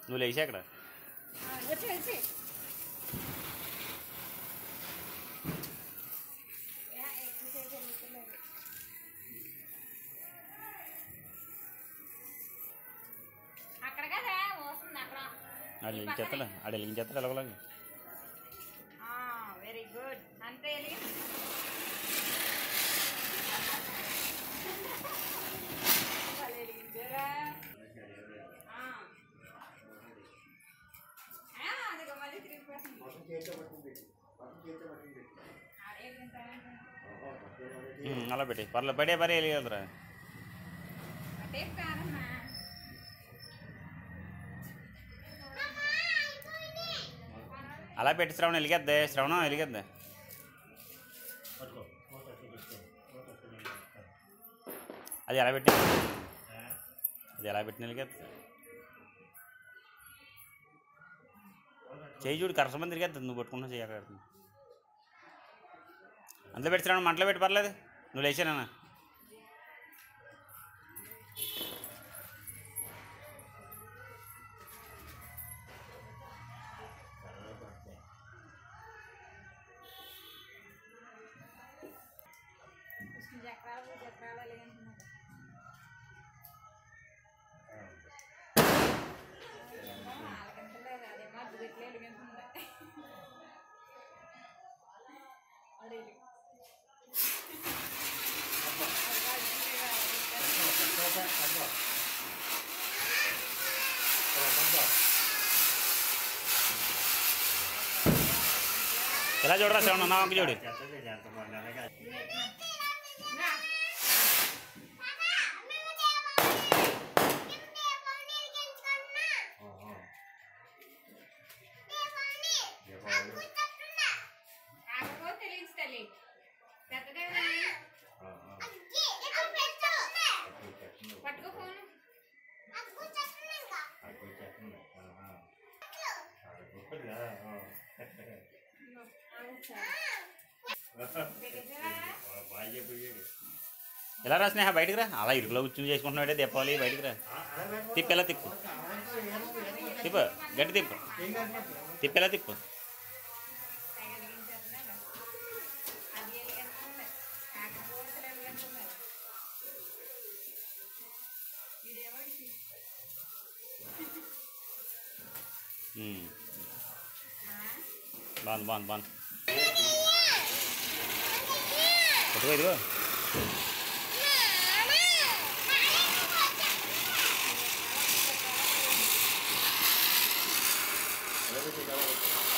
నువ్వు లేచి అక్కడ వచ్చి వచ్చి ఎక్కువసేపు వెళ్తున్నారు అక్కడ కదా వస్తుంది అక్కడ ఆడు వెలిగించేస్తాడు ఆడు వెలిగించేస్తాడు ఎలాగోలాగా వెరీ గుడ్ అంతే వెలిగి భలే వెలిగించారా? ఆ. ఆ, అదిగో మళ్ళీ తిరిగిపోతుంది. ఆడే వెలిగించాలంటే. ఉమ్, అలా పెట్టి పర్లేదు పడే పడే వెలిగేదిరా అదే కాదమ్మా అలా పెట్టి శ్రవణం వెలిగేద్దే శ్రవణం వెలిగేద్దే అది ఎలా పెట్టి అది ఎలా పెట్టిన వెలిగేద్ది చేయి చూడు కరస మంది తిరిగేద్ది నువ్వు పట్టుకున్నా చేయి అక్కడ అందులో పెట్టి శ్రవణం మంటలో పెట్టి పర్లేదు నువ్వు లేచానా కృష్ణ చక్రాలు చక్రాలు వెలిగింటున్నారు ఆలకించలేదు అదేమో అడ్డు పెట్టి వెలిగింటుంది అదే ఎలా చూడరా శ్రవణం నా వంక చూడు కాకపోతే తెలియదు తల్లి పెద్దదేనా పట్టుకో ఫోన్ ఎలా రా స్నేహ బయటికి రా అలా ఇరుకులో కూర్చుని చేసుకుంటున్నాడే దీపావళి బయటికి రా తిప్పు ఎలా తిప్పు తిప్పు గట్టి తిప్పు తిప్పు ఎలా తిప్పు అది వెలిగించుకుంది కాకపోతే వెలిగించుకున్నారు ఇదేమో ఉమ్. బాగుంది బాగుంది బాగుంది పట్టుకో ఇదిగో ఆ